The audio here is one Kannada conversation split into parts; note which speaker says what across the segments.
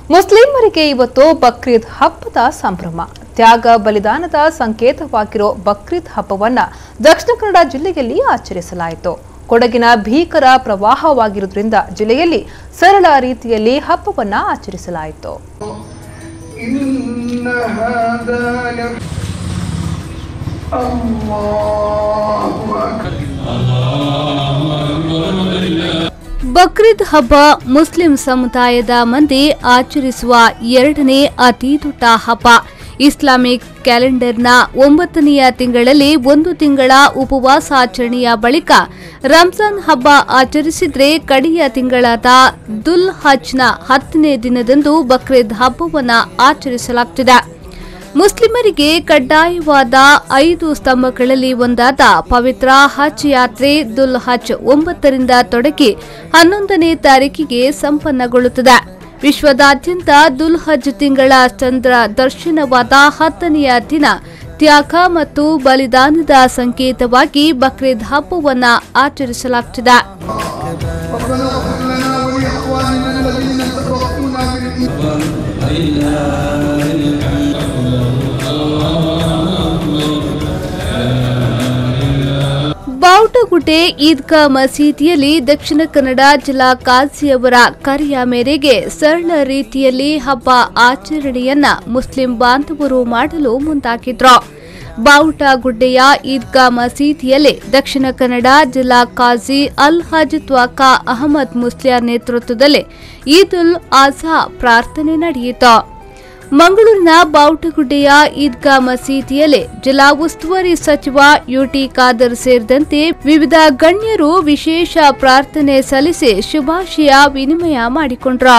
Speaker 1: ಮುಸ್ಲಿಮರಿಗೆ ಇವತ್ತು ಬಕ್ರೀದ್ ಹಬ್ಬದ ಸಂಭ್ರಮ ತ್ಯಾಗ ಬಲಿದಾನದ ಸಂಕೇತವಾಗಿರೋ ಬಕ್ರೀದ್ ಹಬ್ಬವನ್ನ ದಕ್ಷಿಣ ಕನ್ನಡ ಜಿಲ್ಲೆಯಲ್ಲಿ ಆಚರಿಸಲಾಯಿತು ಕೊಡಗಿನ ಭೀಕರ ಪ್ರವಾಹವಾಗಿರುವುದರಿಂದ ಜಿಲ್ಲೆಯಲ್ಲಿ ಸರಳ ರೀತಿಯಲ್ಲಿ ಹಬ್ಬವನ್ನ ಆಚರಿಸಲಾಯಿತು
Speaker 2: إن هذا ل الله أكبر
Speaker 3: ಬಕ್ರೀದ್ ಹಬ್ಬ ಮುಸ್ಲಿಂ ಸಮುದಾಯದ ಮಂದಿ ಆಚರಿಸುವ ಎರಡನೇ ಅತಿ ದೊಡ್ಡ ಹಬ್ಬ ಇಸ್ಲಾಮಿಕ್ ಕ್ಯಾಲೆಂಡರ್ನ ಒಂಬತ್ತನೆಯ ತಿಂಗಳಲ್ಲಿ ಒಂದು ತಿಂಗಳ ಉಪವಾಸಾಚರಣೆಯ ಬಳಿಕ ರಂಜಾನ್ ಹಬ್ಬ ಆಚರಿಸಿದ್ರೆ ಕಡೆಯ ತಿಂಗಳಾದ ದುಲ್ ಹಜ್ನ ಹತ್ತನೇ ದಿನದಂದು ಬಕ್ರೀದ್ ಹಬ್ಬವನ್ನು ಆಚರಿಸಲಾಗುತ್ತಿದೆ ಮುಸ್ಲಿಮರಿಗೆ ಕಡ್ಡಾಯವಾದ ಐದು ಸ್ತಂಭಗಳಲ್ಲಿ ಒಂದಾದ ಪವಿತ್ರ ಹಜ್ ಯಾತ್ರೆ ದುಲ್ ಹಜ್ ಒಂಬತ್ತರಿಂದ ತೊಡಗಿ ಹನ್ನೊಂದನೇ ತಾರೀಕಿಗೆ ಸಂಪನ್ನಗೊಳ್ಳುತ್ತದೆ ವಿಶ್ವದಾದ್ಯಂತ ದುಲ್ ಹಜ್ ತಿಂಗಳ ಚಂದ್ರ ದರ್ಶನವಾದ ಹತ್ತನೆಯ ದಿನ ತ್ಯಾಗ ಮತ್ತು ಬಲಿದಾನದ ಸಂಕೇತವಾಗಿ ಬಕ್ರೀದ್ ಹಬ್ಬವನ್ನು ಆಚರಿಸಲಾಗುತ್ತಿದೆ
Speaker 2: ربنا اغفر لنا ولإخواننا الذين سبقونا بالإيمان
Speaker 3: ಬಾವುಟಗುಡ್ಡೆ ಈದ್ಗಾ ಮಸೀದಿಯಲ್ಲಿ ದಕ್ಷಿಣ ಕನ್ನಡ ಜಿಲ್ಲಾ ಕಾಜಿಯವರ ಕರೆಯ ಮೇರೆಗೆ ಸರಳ ರೀತಿಯಲ್ಲಿ ಹಬ್ಬ ಆಚರಣೆಯನ್ನ ಮುಸ್ಲಿಂ ಬಾಂಧವರು ಮಾಡಲು ಮುಂದಾಗಿದ್ರು ಬಾವುಟಗುಡ್ಡೆಯ ಈದ್ಗಾ ಮಸೀದಿಯಲ್ಲಿ ದಕ್ಷಿಣ ಕನ್ನಡ ಜಿಲ್ಲಾ ಕಾಜಿ ಅಲ್ ಹಜ್ ತ್ವಾಕಾ ಅಹಮದ್ ಮುಸ್ಲಿಯಾರ್ ನೇತೃತ್ವದಲ್ಲಿ ಈದ್ ಉಲ್ ಆಜಾ ಪ್ರಾರ್ಥನೆ ನಡೆಯಿತು ಮಂಗಳೂರಿನ ಬಾವುಟಗುಡ್ಡೆಯ ಈದ್ಗಾ ಮಸೀದಿಯಲ್ಲಿ ಜಿಲ್ಲಾ ಉಸ್ತುವಾರಿ ಸಚಿವ ಯುಟಿ ಖಾದರ್ ಸೇರಿದಂತೆ ವಿವಿಧ ಗಣ್ಯರು ವಿಶೇಷ ಪ್ರಾರ್ಥನೆ ಸಲ್ಲಿಸಿ ಶುಭಾಶಯ ವಿನಿಮಯ ಮಾಡಿಕೊಂಡ್ರು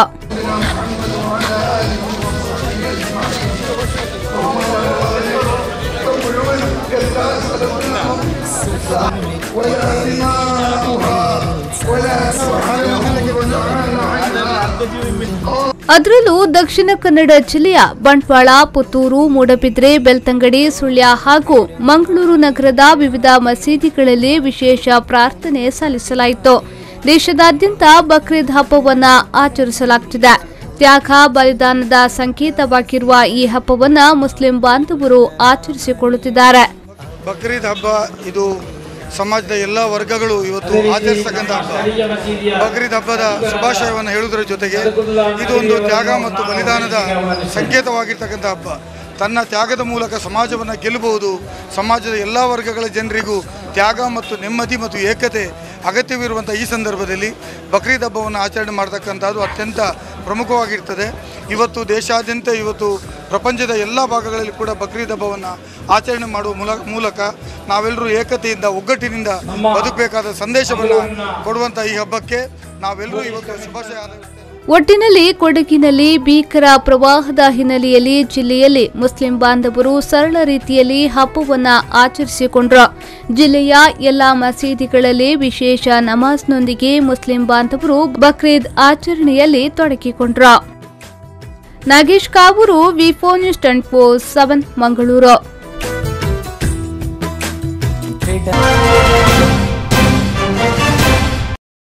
Speaker 2: ولا دماؤها ولا سبحانه وتعالى عنها
Speaker 3: ಅದರಲ್ಲೂ ದಕ್ಷಿಣ ಕನ್ನಡ ಜಿಲ್ಲೆಯ ಬಂಟ್ವಾಳ ಪುತ್ತೂರು ಮೂಡಬಿದ್ರೆ ಬೆಳ್ತಂಗಡಿ ಸುಳ್ಯ ಹಾಗೂ ಮಂಗಳೂರು ನಗರದ ವಿವಿಧ ಮಸೀದಿಗಳಲ್ಲಿ ವಿಶೇಷ ಪ್ರಾರ್ಥನೆ ಸಲ್ಲಿಸಲಾಯಿತು ದೇಶದಾದ್ಯಂತ ಬಕ್ರೀದ್ ಹಬ್ಬವನ್ನ ಆಚರಿಸಲಾಗುತ್ತಿದೆ ತ್ಯಾಗ ಬಲಿದಾನದ ಸಂಕೇತವಾಗಿರುವ ಈ ಹಬ್ಬವನ್ನ ಮುಸ್ಲಿಂ ಬಾಂಧವರು ಆಚರಿಸಿಕೊಳ್ಳುತ್ತಿದ್ದಾರೆ
Speaker 4: ಬಕ್ರೀದ್ ಹಬ್ಬ ಇದು ಸಮಾಜದ ಎಲ್ಲ ವರ್ಗಗಳು ಇವತ್ತು ಆಚರಿಸ್ತಕ್ಕಂಥ ಹಬ್ಬ ಬಕ್ರೀದ್ ಹಬ್ಬದ ಶುಭಾಶಯವನ್ನು ಹೇಳುವುದರ ಜೊತೆಗೆ ಇದು ಒಂದು ತ್ಯಾಗ ಮತ್ತು ಬಲಿದಾನದ ಸಂಕೇತವಾಗಿರ್ತಕ್ಕಂಥ ಹಬ್ಬ ತನ್ನ ತ್ಯಾಗದ ಮೂಲಕ ಸಮಾಜವನ್ನು ಗೆಲ್ಲಬಹುದು ಸಮಾಜದ ಎಲ್ಲ ವರ್ಗಗಳ ಜನರಿಗೂ ತ್ಯಾಗ ಮತ್ತು ನೆಮ್ಮದಿ ಮತ್ತು ಏಕತೆ ಅಗತ್ಯವಿರುವಂಥ ಈ ಸಂದರ್ಭದಲ್ಲಿ ಬಕ್ರೀದ್ ಹಬ್ಬವನ್ನು ಆಚರಣೆ ಮಾಡ್ತಕ್ಕಂಥದ್ದು ಅತ್ಯಂತ ಪ್ರಮುಖವಾಗಿರ್ತದೆ ಇವತ್ತು ದೇಶಾದ್ಯಂತ ಇವತ್ತು ಪ್ರಪಂಚದ ಎಲ್ಲ ಭಾಗಗಳಲ್ಲಿ ಕೂಡ ಬಕ್ರೀದ್ ಹಬ್ಬವನ್ನು ಆಚರಣೆ ಮಾಡುವ ಮೂಲ ಮೂಲಕ ನಾವೆಲ್ಲರೂ ಏಕತೆಯಿಂದ ಒಗ್ಗಟ್ಟಿನಿಂದ ಬದುಕಬೇಕಾದ ಸಂದೇಶವನ್ನು ಕೊಡುವಂಥ ಈ ಹಬ್ಬಕ್ಕೆ ನಾವೆಲ್ಲರೂ ಇವತ್ತು ಶುಭಾಶಯ ಹಾರೈಸ್ತೇವೆ.
Speaker 3: ಒಟ್ಟಿನಲ್ಲಿ ಕೊಡಗಿನಲ್ಲಿ ಭೀಕರ ಪ್ರವಾಹದ ಹಿನ್ನೆಲೆಯಲ್ಲಿ ಜಿಲ್ಲೆಯಲ್ಲಿ ಮುಸ್ಲಿಂ ಬಾಂಧವರು ಸರಳ ರೀತಿಯಲ್ಲಿ ಹಬ್ಬವನ್ನ ಆಚರಿಸಿಕೊಂಡ್ರು ಜಿಲ್ಲೆಯ ಎಲ್ಲಾ ಮಸೀದಿಗಳಲ್ಲಿ ವಿಶೇಷ ನಮಾಜ್ನೊಂದಿಗೆ ಮುಸ್ಲಿಂ ಬಾಂಧವರು ಬಕ್ರೀದ್ ಆಚರಣೆಯಲ್ಲಿ ತೊಡಗಿಕೊಂಡ್ರು ನಾಗೇಶ್ ಕಾವೂರು ವಿಫೋ news twenty four seven Mangaluru